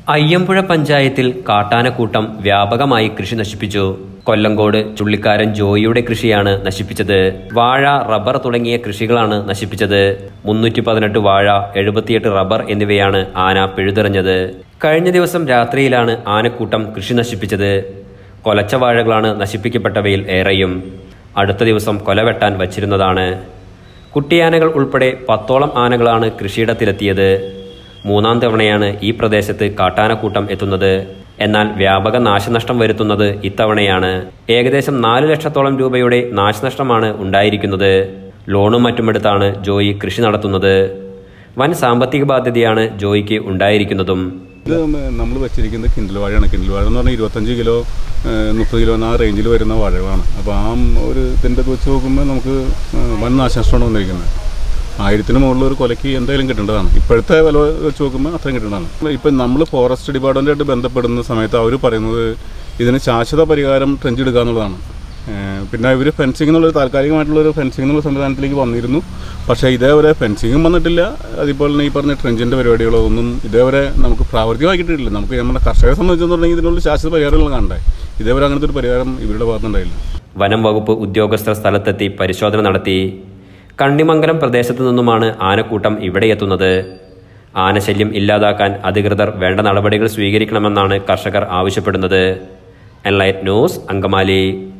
അയ്യമ്പുഴ പഞ്ചായത്തിൽ കാട്ടാനക്കൂട്ടം വ്യാപകമായി കൃഷി നശിപ്പിച്ചു കൊല്ലങ്കോട് ചുള്ളിക്കാരൻ ജോയിയുടെ കൃഷിയാണ് നശിപ്പിച്ചത് വാഴ റബ്ബർ തുടങ്ങിയ കൃഷികളാണ് നശിപ്പിച്ചത് മുന്നൂറ്റി പതിനെട്ട് വാഴ എഴുപത്തിയെട്ട് റബ്ബർ എന്നിവയാണ് ആന പിഴുതെറിഞ്ഞത് കഴിഞ്ഞ ദിവസം രാത്രിയിലാണ് ആനക്കൂട്ടം കൃഷി നശിപ്പിച്ചത് കൊലച്ച വാഴകളാണ് നശിപ്പിക്കപ്പെട്ടവയിൽ ഏറെയും അടുത്ത ദിവസം കൊല വെട്ടാൻ വച്ചിരുന്നതാണ് കുട്ടിയാനകൾ ഉൾപ്പെടെ പത്തോളം ആനകളാണ് കൃഷിയിടത്തിലെത്തിയത് മൂന്നാം തവണയാണ് ഈ പ്രദേശത്ത് കാട്ടാനക്കൂട്ടം എത്തുന്നത് എന്നാൽ വ്യാപക നാശനഷ്ടം വരുത്തുന്നത് ഇത്തവണയാണ് ഏകദേശം നാല് ലക്ഷത്തോളം രൂപയുടെ നാശനഷ്ടമാണ് ഉണ്ടായിരിക്കുന്നത് ലോണും മറ്റുമെടുത്താണ് ജോയി കൃഷി നടത്തുന്നത് വൻ സാമ്പത്തിക ബാധ്യതയാണ് ജോയിക്ക് ഉണ്ടായിരിക്കുന്നതും ഇത് നമ്മൾ വെച്ചിരിക്കുന്നത് കിൻഡിൽ വാഴയാണ് കിൻഡിൽ വാഴ എന്ന് പറഞ്ഞാൽ ഇരുപത്തഞ്ച് കിലോ മുപ്പത് കിലോ ആ റേഞ്ചിൽ വരുന്ന വാഴകളാണ് അപ്പോൾ ആ ഒരു ഇതിൻ്റെ ഇത് വെച്ച് നോക്കുമ്പോൾ നമുക്ക് ഏഹ്, വൻ നാശനഷ്ടമാണ് വന്നിരിക്കുന്നത് ആയിരത്തിന് മുകളിൽ ഒരു കൊലയ്ക്ക് എന്തായാലും കിട്ടേണ്ടതാണ് ഇപ്പോഴത്തെ വില വെച്ച് നോക്കുമ്പോൾ അത്രയും കിട്ടേണ്ടതാണ് ഇപ്പം നമ്മൾ ഫോറസ്റ്റ് ഡിപ്പാർട്ട്മെൻറ്റായിട്ട് ബന്ധപ്പെടുന്ന സമയത്ത് അവർ പറയുന്നത് ഇതിന് ശാശ്വത പരിഹാരം ട്രെഞ്ച് എടുക്കുക എന്നുള്ളതാണ് ഏഹ് പിന്നെ ഇവർ ഫെൻസിംഗ് എന്നുള്ളൊരു താൽക്കാലികമായിട്ടുള്ള ഒരു ഫെൻസിംഗ് എന്നുള്ള സംവിധാനത്തിലേക്ക് വന്നിരുന്നു പക്ഷേ ഇതേവരെ ഫെൻസിങ്ങും വന്നിട്ടില്ല അതുപോലെ തന്നെ ഈ പറഞ്ഞ ട്രെഞ്ചിൻ്റെ പരിപാടികളോ ഒന്നും ഇതേവരെ നമുക്ക് പ്രാവർത്തികമാക്കിയിട്ടില്ല നമുക്ക് നമ്മുടെ കർഷകരെ സംബന്ധിച്ചിട്ടുണ്ടെങ്കിൽ ഇതിനുള്ള ശാശ്വത പരിഹാരങ്ങൾ കാണണ്ടേ ഇതേവരെ അങ്ങനത്തെ ഒരു പരിഹാരം ഇവരുടെ ഭാഗത്തുനിന്നുണ്ടായില്ല വനം വകുപ്പ് ഉദ്യോഗസ്ഥർ സ്ഥലത്തെത്തി പരിശോധന നടത്തി കണ്ണിമംഗലം പ്രദേശത്തു നിന്നുമാണ് ആനക്കൂട്ടം ഇവിടെ എത്തുന്നത് ആനശല്യം ഇല്ലാതാക്കാൻ അധികൃതർ വേണ്ട നടപടികൾ സ്വീകരിക്കണമെന്നാണ് കർഷകർ ആവശ്യപ്പെടുന്നത് എൻലൈറ്റ് ന്യൂസ് അങ്കമാലി